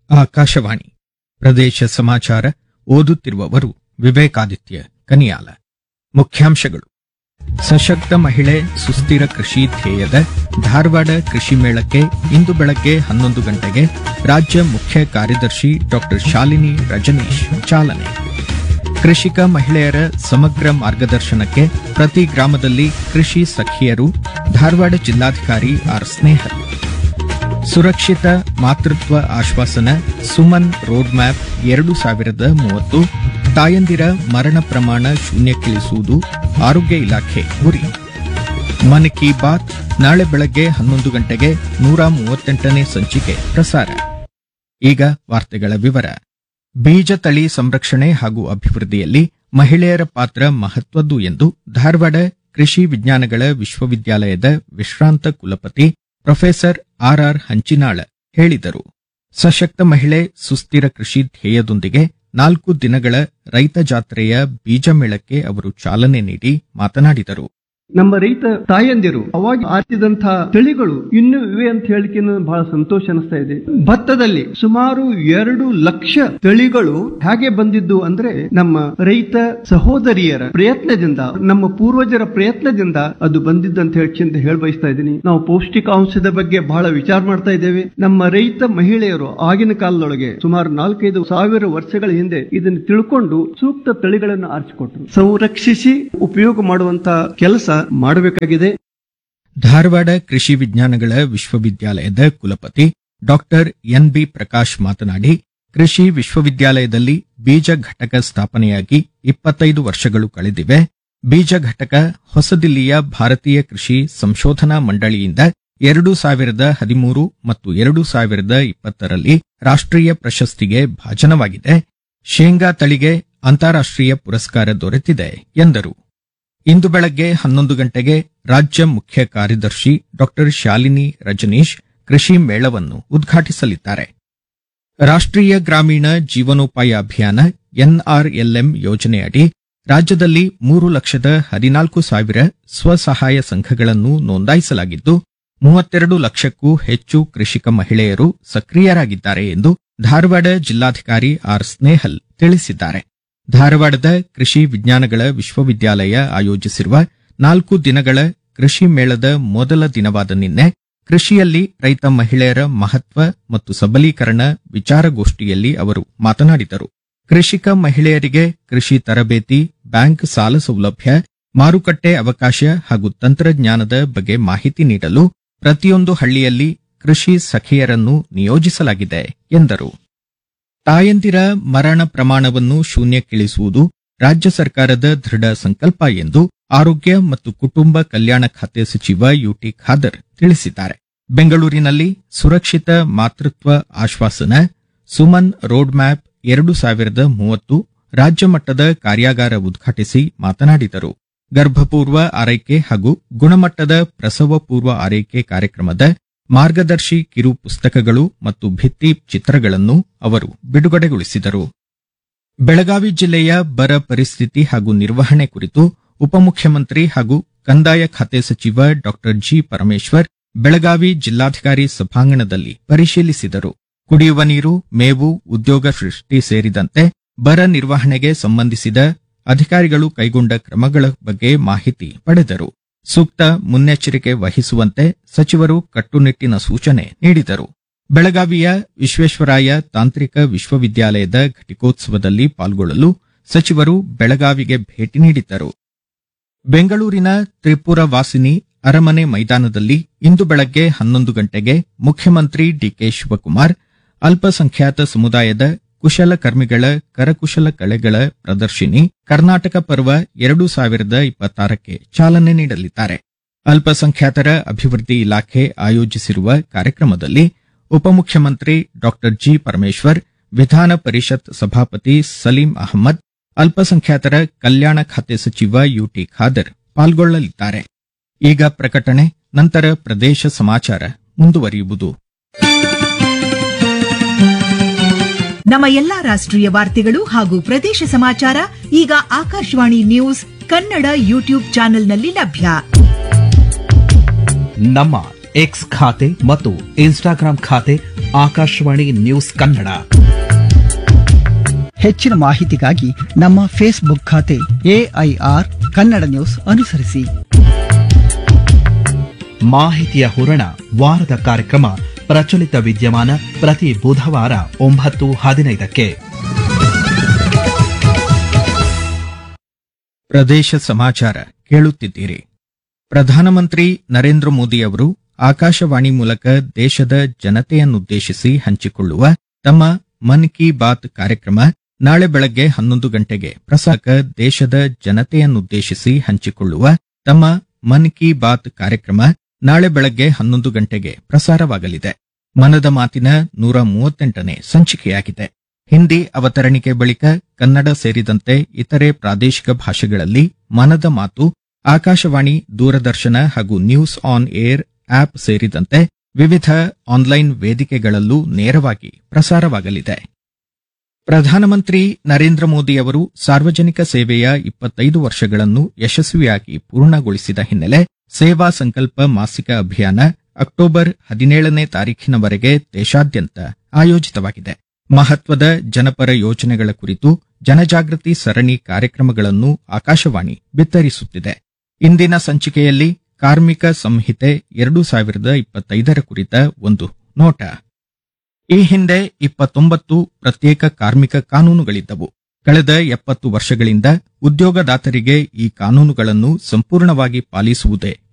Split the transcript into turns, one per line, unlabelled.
ಆಕಾಶವಾಣಿ ಪ್ರದೇಶ ಸಮಾಚಾರ ಓದುತ್ತಿರುವವರು ವಿವೇಕಾದಿತ್ಯ ಕನಿಯಾಲ ಮುಖ್ಯಾಂಶಗಳು ಸಶಕ್ತ ಮಹಿಳೆ ಸುಸ್ಥಿರ ಕೃಷಿ ಧ್ಯೇಯದ ಧಾರವಾಡ ಕೃಷಿ ಮೇಳಕ್ಕೆ ಇಂದು ಬೆಳಗ್ಗೆ ಹನ್ನೊಂದು ಗಂಟೆಗೆ ರಾಜ್ಯ ಮುಖ್ಯ ಕಾರ್ಯದರ್ಶಿ ಡಾಕ್ಟರ್ ಶಾಲಿನಿ ರಜನೀಶ್ ಚಾಲನೆ ಕೃಷಿಕ ಮಹಿಳೆಯರ ಸಮಗ್ರ ಮಾರ್ಗದರ್ಶನಕ್ಕೆ ಪ್ರತಿ ಗ್ರಾಮದಲ್ಲಿ ಕೃಷಿ ಸಖಿಯರು ಧಾರವಾಡ ಜಿಲ್ಲಾಧಿಕಾರಿ ಆರ್ ಸ್ನೇಹಲ್ ಸುರಕ್ಷಿತ ಮಾತೃತ್ವ ಆಶ್ವಾಸನ ಸುಮನ್ ರೋಡ್ ಮ್ಯಾಪ್ ಎರಡು ಸಾವಿರದ ಮೂವತ್ತು ತಾಯಂದಿರ ಮರಣ ಪ್ರಮಾಣ ಶೂನ್ಯಕ್ಕಿಳಿಸುವುದು ಆರೋಗ್ಯ ಇಲಾಖೆ ಗುರಿ ಮನ್ ಕಿ ಬಾತ್ ನಾಳೆ ಬೆಳಗ್ಗೆ ಹನ್ನೊಂದು ಗಂಟೆಗೆ ನೂರ ಮೂವತ್ತೆಂಟನೇ ಸಂಚಿಕೆ ಪ್ರಸಾರ ಈಗ ವಾರ್ತೆಗಳ ವಿವರ ಬೀಜ ತಳಿ ಸಂರಕ್ಷಣೆ ಹಾಗೂ ಅಭಿವೃದ್ಧಿಯಲ್ಲಿ ಮಹಿಳೆಯರ ಪಾತ್ರ ಮಹತ್ವದ್ದು ಎಂದು ಧಾರವಾಡ ಕೃಷಿ ವಿಜ್ಞಾನಗಳ ವಿಶ್ವವಿದ್ಯಾಲಯದ ವಿಶ್ರಾಂತ ಕುಲಪತಿ ಪ್ರೊಫೆಸರ್ ಆರ್ಆರ್ ಹಂಚಿನಾಳ ಹೇಳಿದರು ಸಶಕ್ತ ಮಹಿಳೆ ಸುಸ್ಥಿರ ಕೃಷಿ ಧ್ಯೇಯದೊಂದಿಗೆ ನಾಲ್ಕು ದಿನಗಳ ರೈತ ಜಾತ್ರೆಯ ಬೀಜ ಮೇಳಕ್ಕೆ ಅವರು ಚಾಲನೆ ನೀಡಿ ಮಾತನಾಡಿದರು
ನಮ್ಮ ರೈತ ತಾಯಂದಿರು ಅವಾಗ ಆರ್ತಿದಂತಹ ತಳಿಗಳು ಇನ್ನೂ ಇವೆ ಅಂತ ಹೇಳಿಕೆ ಬಹಳ ಸಂತೋಷ ಅನಿಸ್ತಾ ಇದೆ ಭತ್ತದಲ್ಲಿ ಸುಮಾರು ಎರಡು ಲಕ್ಷ ತಳಿಗಳು ಹೇಗೆ ಬಂದಿದ್ದು ಅಂದ್ರೆ ನಮ್ಮ ರೈತ ಸಹೋದರಿಯರ ಪ್ರಯತ್ನದಿಂದ ನಮ್ಮ ಪೂರ್ವಜರ ಪ್ರಯತ್ನದಿಂದ ಅದು ಬಂದಿದ್ದು ಅಂತ ಹೇಳಿ ಅಂತ ಹೇಳಿ ಬಯಸ್ತಾ ಇದ್ದೀನಿ ನಾವು ಪೌಷ್ಟಿಕಾಂಶದ ಬಗ್ಗೆ ಬಹಳ ವಿಚಾರ ಮಾಡ್ತಾ ಇದ್ದೇವೆ ನಮ್ಮ ರೈತ ಮಹಿಳೆಯರು ಆಗಿನ ಕಾಲದೊಳಗೆ ಸುಮಾರು ನಾಲ್ಕೈದು ಸಾವಿರ ವರ್ಷಗಳ ಹಿಂದೆ ಇದನ್ನು ತಿಳ್ಕೊಂಡು ಸೂಕ್ತ ತಳಿಗಳನ್ನು ಆರಿಸಿಕೊಟ್ರು ಸಂರಕ್ಷಿಸಿ ಉಪಯೋಗ ಮಾಡುವಂತ ಕೆಲಸ ಮಾಡಬೇಕಾಗಿದೆ
ಧಾರವಾಡ ಕೃಷಿ ವಿಜ್ಞಾನಗಳ ವಿಶ್ವವಿದ್ಯಾಲಯದ ಕುಲಪತಿ ಡಾಕ್ಟರ್ ಎನ್ ಬಿ ಪ್ರಕಾಶ್ ಮಾತನಾಡಿ ಕೃಷಿ ವಿಶ್ವವಿದ್ಯಾಲಯದಲ್ಲಿ ಬೀಜ ಘಟಕ ಸ್ಥಾಪನೆಯಾಗಿ ಇಪ್ಪತ್ತೈದು ವರ್ಷಗಳು ಕಳೆದಿವೆ ಬೀಜ ಘಟಕ ಹೊಸದಿಲ್ಲಿಯ ಭಾರತೀಯ ಕೃಷಿ ಸಂಶೋಧನಾ ಮಂಡಳಿಯಿಂದ ಎರಡು ಸಾವಿರದ ಹದಿಮೂರು ಮತ್ತು ಎರಡು ಸಾವಿರದ ಇಪ್ಪತ್ತರಲ್ಲಿ ರಾಷ್ಟ್ರೀಯ ಪ್ರಶಸ್ತಿಗೆ ಭಾಜನವಾಗಿದೆ ಶೇಂಗಾ ತಳಿಗೆ ಅಂತಾರಾಷ್ಟ್ರೀಯ ಪುರಸ್ಕಾರ ದೊರೆತಿದೆ ಎಂದರು ಇಂದು ಬೆಳಗ್ಗೆ ಹನ್ನೊಂದು ಗಂಟೆಗೆ ರಾಜ್ಯ ಮುಖ್ಯ ಕಾರ್ಯದರ್ಶಿ ಡಾಕ್ಟರ್ ಶಾಲಿನಿ ರಜನೀಶ್ ಕೃಷಿ ಮೇಳವನ್ನು ಉದ್ಘಾಟಿಸಲಿದ್ದಾರೆ ರಾಷ್ಟ್ರೀಯ ಗ್ರಾಮೀಣ ಜೀವನೋಪಾಯ ಅಭಿಯಾನ ಎನ್ಆರ್ಎಲ್ಎಂ ಯೋಜನೆಯಡಿ ರಾಜ್ಯದಲ್ಲಿ ಮೂರು ಲಕ್ಷದ ಹದಿನಾಲ್ಕು ಸಾವಿರ ಸ್ವಸಹಾಯ ಸಂಘಗಳನ್ನು ನೋಂದಾಯಿಸಲಾಗಿದ್ದು ಮೂವತ್ತೆರಡು ಲಕ್ಷಕ್ಕೂ ಹೆಚ್ಚು ಕೃಷಿಕ ಮಹಿಳೆಯರು ಸಕ್ರಿಯರಾಗಿದ್ದಾರೆ ಎಂದು ಧಾರವಾಡ ಜಿಲ್ಲಾಧಿಕಾರಿ ಆರ್ ಸ್ನೇಹಲ್ ತಿಳಿಸಿದ್ದಾರೆ ಧಾರವಾಡದ ಕೃಷಿ ವಿಜ್ಞಾನಗಳ ವಿಶ್ವವಿದ್ಯಾಲಯ ಆಯೋಜಿಸಿರುವ ನಾಲ್ಕು ದಿನಗಳ ಕೃಷಿ ಮೇಳದ ಮೊದಲ ದಿನವಾದ ನಿನ್ನೆ ಕೃಷಿಯಲ್ಲಿ ರೈತ ಮಹಿಳೆಯರ ಮಹತ್ವ ಮತ್ತು ಸಬಲೀಕರಣ ವಿಚಾರಗೋಷ್ಠಿಯಲ್ಲಿ ಅವರು ಮಾತನಾಡಿದರು ಕೃಷಿಕ ಮಹಿಳೆಯರಿಗೆ ಕೃಷಿ ತರಬೇತಿ ಬ್ಯಾಂಕ್ ಸಾಲ ಸೌಲಭ್ಯ ಮಾರುಕಟ್ಟೆ ಅವಕಾಶ ಹಾಗೂ ತಂತ್ರಜ್ಞಾನದ ಬಗ್ಗೆ ಮಾಹಿತಿ ನೀಡಲು ಪ್ರತಿಯೊಂದು ಹಳ್ಳಿಯಲ್ಲಿ ಕೃಷಿ ಸಖಿಯರನ್ನು ನಿಯೋಜಿಸಲಾಗಿದೆ ಎಂದರು ತಾಯಂದಿರ ಮರಣ ಪ್ರಮಾಣವನ್ನು ಶೂನ್ಯಕ್ಕಿಳಿಸುವುದು ರಾಜ್ಯ ಸರ್ಕಾರದ ದೃಢ ಸಂಕಲ್ಪ ಎಂದು ಆರೋಗ್ಯ ಮತ್ತು ಕುಟುಂಬ ಕಲ್ಯಾಣ ಖಾತೆ ಸಚಿವ ಯುಟಿ ಖಾದರ್ ತಿಳಿಸಿದ್ದಾರೆ ಬೆಂಗಳೂರಿನಲ್ಲಿ ಸುರಕ್ಷಿತ ಮಾತೃತ್ವ ಆಶ್ವಾಸನ ಸುಮನ್ ರೋಡ್ ಮ್ಯಾಪ್ ಎರಡು ಸಾವಿರದ ಮೂವತ್ತು ರಾಜ್ಯ ಮಟ್ಟದ ಕಾರ್ಯಾಗಾರ ಉದ್ಘಾಟಿಸಿ ಮಾತನಾಡಿದರು ಗರ್ಭಪೂರ್ವ ಆರೈಕೆ ಹಾಗೂ ಗುಣಮಟ್ಟದ ಪ್ರಸವ ಪೂರ್ವ ಆರೈಕೆ ಕಾರ್ಯಕ್ರಮದ ಮಾರ್ಗದರ್ಶಿ ಕಿರು ಪುಸ್ತಕಗಳು ಮತ್ತು ಭಿತ್ತಿ ಚಿತ್ರಗಳನ್ನು ಅವರು ಬಿಡುಗಡೆಗೊಳಿಸಿದರು ಬೆಳಗಾವಿ ಜಿಲ್ಲೆಯ ಬರ ಪರಿಸ್ಥಿತಿ ಹಾಗೂ ನಿರ್ವಹಣೆ ಕುರಿತು ಉಪಮುಖ್ಯಮಂತ್ರಿ ಹಾಗೂ ಕಂದಾಯ ಖಾತೆ ಸಚಿವ ಡಾಕ್ಟರ್ ಜಿ ಪರಮೇಶ್ವರ್ ಬೆಳಗಾವಿ ಜಿಲ್ಲಾಧಿಕಾರಿ ಸಭಾಂಗಣದಲ್ಲಿ ಪರಿಶೀಲಿಸಿದರು ಕುಡಿಯುವ ನೀರು ಮೇವು ಉದ್ಯೋಗ ಸೃಷ್ಟಿ ಸೇರಿದಂತೆ ಬರ ನಿರ್ವಹಣೆಗೆ ಸಂಬಂಧಿಸಿದ ಅಧಿಕಾರಿಗಳು ಕೈಗೊಂಡ ಕ್ರಮಗಳ ಬಗ್ಗೆ ಮಾಹಿತಿ ಪಡೆದರು ಸೂಕ್ತ ಮುನ್ನೆಚ್ಚರಿಕೆ ವಹಿಸುವಂತೆ ಸಚಿವರು ಕಟ್ಟುನಿಟ್ಟಿನ ಸೂಚನೆ ನೀಡಿದರು ಬೆಳಗಾವಿಯ ವಿಶ್ವೇಶ್ವರಾಯ ತಾಂತ್ರಿಕ ವಿಶ್ವವಿದ್ಯಾಲಯದ ಘಟಿಕೋತ್ಸವದಲ್ಲಿ ಪಾಲ್ಗೊಳ್ಳಲು ಸಚಿವರು ಬೆಳಗಾವಿಗೆ ಭೇಟಿ ನೀಡಿದ್ದರು ಬೆಂಗಳೂರಿನ ತ್ರಿಪುರ ವಾಸಿನಿ ಅರಮನೆ ಮೈದಾನದಲ್ಲಿ ಇಂದು ಬೆಳಗ್ಗೆ ಹನ್ನೊಂದು ಗಂಟೆಗೆ ಮುಖ್ಯಮಂತ್ರಿ ಡಿಕೆ ಶಿವಕುಮಾರ್ ಅಲ್ಪಸಂಖ್ಯಾತ ಸಮುದಾಯದ ಕುಶಲಕರ್ಮಿಗಳ ಕರಕುಶಲ ಕಲೆಗಳ ಪ್ರದರ್ಶಿನಿ ಕರ್ನಾಟಕ ಪರ್ವ ಎರಡು ಸಾವಿರದ ಇಪ್ಪತ್ತಾರಕ್ಕೆ ಚಾಲನೆ ನೀಡಲಿದ್ದಾರೆ ಅಲ್ಪಸಂಖ್ಯಾತರ ಅಭಿವೃದ್ಧಿ ಇಲಾಖೆ ಆಯೋಜಿಸಿರುವ ಕಾರ್ಯಕ್ರಮದಲ್ಲಿ ಉಪಮುಖ್ಯಮಂತ್ರಿ ಡಾಕ್ಟರ್ ಜಿ ಪರಮೇಶ್ವರ್ ವಿಧಾನ ಪರಿಷತ್ ಸಭಾಪತಿ ಸಲೀಂ ಅಹಮದ್ ಅಲ್ಪಸಂಖ್ಯಾತರ ಕಲ್ಯಾಣ ಖಾತೆ ಸಚಿವ ಯುಟಿ ಖಾದರ್ ಪಾಲ್ಗೊಳ್ಳಲಿದ್ದಾರೆ ಈಗ ಪ್ರಕಟಣೆ ನಂತರ ಪ್ರದೇಶ ಸಮಾಚಾರ ಮುಂದುವರಿಯುವುದು
ನಮ್ಮ ಎಲ್ಲಾ ರಾಷ್ಟ್ರೀಯ ವಾರ್ತೆಗಳು ಹಾಗೂ ಪ್ರದೇಶ ಸಮಾಚಾರ ಈಗ ಆಕಾಶವಾಣಿ ನ್ಯೂಸ್ ಕನ್ನಡ ಯೂಟ್ಯೂಬ್ ಚಾನೆಲ್ನಲ್ಲಿ ಲಭ್ಯ
ನಮ್ಮ ಎಕ್ಸ್ ಖಾತೆ ಮತ್ತು ಇನ್ಸ್ಟಾಗ್ರಾಂ ಖಾತೆ ಆಕಾಶವಾಣಿ ನ್ಯೂಸ್ ಕನ್ನಡ
ಹೆಚ್ಚಿನ ಮಾಹಿತಿಗಾಗಿ ನಮ್ಮ ಫೇಸ್ಬುಕ್ ಖಾತೆ ಎಐಆರ್ ಕನ್ನಡ ನ್ಯೂಸ್ ಅನುಸರಿಸಿ
ಮಾಹಿತಿಯ ಹೂರಣ ವಾರದ ಕಾರ್ಯಕ್ರಮ ಪ್ರಚಲಿತ ವಿದ್ಯಮಾನ ಪ್ರತಿ ಬುಧವಾರ ಒಂಬತ್ತು ಹದಿನೈದಕ್ಕೆ
ಪ್ರದೇಶ ಸಮಾಚಾರ ಕೇಳುತ್ತಿದ್ದೀರಿ ಪ್ರಧಾನಮಂತ್ರಿ ನರೇಂದ್ರ ಮೋದಿ ಅವರು ಆಕಾಶವಾಣಿ ಮೂಲಕ ದೇಶದ ಜನತೆಯನ್ನುದ್ದೇಶಿಸಿ ಹಂಚಿಕೊಳ್ಳುವ ತಮ್ಮ ಮನ್ ಕಿ ಬಾತ್ ಕಾರ್ಯಕ್ರಮ ನಾಳೆ ಬೆಳಗ್ಗೆ ಹನ್ನೊಂದು ಗಂಟೆಗೆ ಪ್ರಸಾಕ ದೇಶದ ಜನತೆಯನ್ನುದ್ದೇಶಿಸಿ ಹಂಚಿಕೊಳ್ಳುವ ತಮ್ಮ ಮನ್ ಕಿ ಬಾತ್ ಕಾರ್ಯಕ್ರಮ ನಾಳೆ ಬೆಳಗ್ಗೆ ಹನ್ನೊಂದು ಗಂಟೆಗೆ ಪ್ರಸಾರವಾಗಲಿದೆ ಮನದ ಮಾತಿನ ನೂರ ಮೂವತ್ತೆಂಟನೇ ಸಂಚಿಕೆಯಾಗಿದೆ ಹಿಂದಿ ಅವತರಣಿಕೆ ಬಳಿಕ ಕನ್ನಡ ಸೇರಿದಂತೆ ಇತರೆ ಪ್ರಾದೇಶಿಕ ಭಾಷೆಗಳಲ್ಲಿ ಮನದ ಮಾತು ಆಕಾಶವಾಣಿ ದೂರದರ್ಶನ ಹಾಗೂ ನ್ಯೂಸ್ ಆನ್ ಏರ್ ಆಪ್ ಸೇರಿದಂತೆ ವಿವಿಧ ಆನ್ಲೈನ್ ವೇದಿಕೆಗಳಲ್ಲೂ ನೇರವಾಗಿ ಪ್ರಸಾರವಾಗಲಿದೆ ಪ್ರಧಾನಮಂತ್ರಿ ನರೇಂದ್ರ ಮೋದಿ ಅವರು ಸಾರ್ವಜನಿಕ ಸೇವೆಯ ಇಪ್ಪತ್ತೈದು ವರ್ಷಗಳನ್ನು ಯಶಸ್ವಿಯಾಗಿ ಪೂರ್ಣಗೊಳಿಸಿದ ಹಿನ್ನೆಲೆ ಸೇವಾ ಸಂಕಲ್ಪ ಮಾಸಿಕ ಅಭಿಯಾನ ಅಕ್ಟೋಬರ್ ಹದಿನೇಳನೇ ತಾರೀಖಿನವರೆಗೆ ದೇಶಾದ್ಯಂತ ಆಯೋಜಿತವಾಗಿದೆ ಮಹತ್ವದ ಜನಪರ ಯೋಜನೆಗಳ ಕುರಿತು ಜನಜಾಗೃತಿ ಸರಣಿ ಕಾರ್ಯಕ್ರಮಗಳನ್ನು ಆಕಾಶವಾಣಿ ಬಿತ್ತರಿಸುತ್ತಿದೆ ಇಂದಿನ ಸಂಚಿಕೆಯಲ್ಲಿ ಕಾರ್ಮಿಕ ಸಂಹಿತೆ ಎರಡು ಸಾವಿರದ ಇಪ್ಪತ್ತೈದರ ಕುರಿತ ಒಂದು ನೋಟ ಈ ಹಿಂದೆ ಇಪ್ಪತ್ತೊಂಬತ್ತು ಪ್ರತ್ಯೇಕ ಕಾರ್ಮಿಕ ಕಾನೂನುಗಳಿದ್ದವು ಕಳೆದ ಎಪ್ಪತ್ತು ವರ್ಷಗಳಿಂದ ಉದ್ಯೋಗದಾತರಿಗೆ ಈ ಕಾನೂನುಗಳನ್ನು ಸಂಪೂರ್ಣವಾಗಿ ಪಾಲಿಸುವುದೇ